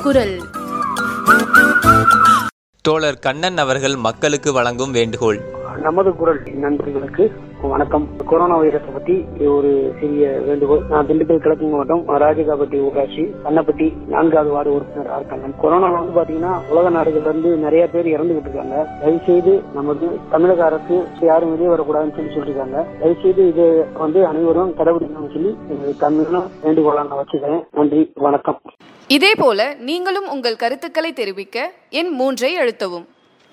குரல் தோழர் கண்ணன் அவர்கள் மக்களுக்கு வழங்கும் வேண்டுகோள் நமது குரல் நண்பர்களுக்கு வணக்கம் கொரோனா வைரஸை பத்தி ஒரு சிறிய வேண்டுகோள் நான் திண்டுக்கல் கிழக்கு மாவட்டம் ராஜகாப்பட்டி ஊராட்சி பண்ணப்பட்டி நான்காவது வார்டு உறுப்பினர் ஆர்கண்ணன் கொரோனா வந்து பாத்தீங்கன்னா உலக நாடுகள்ல இருந்து நிறைய பேர் இறந்துகிட்டு இருக்காங்க தயவு செய்து நமது தமிழக அரசு யாரும் வெளியே வரக்கூடாதுன்னு சொல்லி சொல்லிருக்காங்க தயவு செய்து இது வந்து அனைவரும் கடைபிடிக்கணும்னு சொல்லி எனது தமிழும் வேண்டுகோளா நான் வச்சுக்கிறேன் நன்றி வணக்கம் இதேபோல நீங்களும் உங்கள் கருத்துக்களை தெரிவிக்க எண் மூன்றை அழுத்தவும்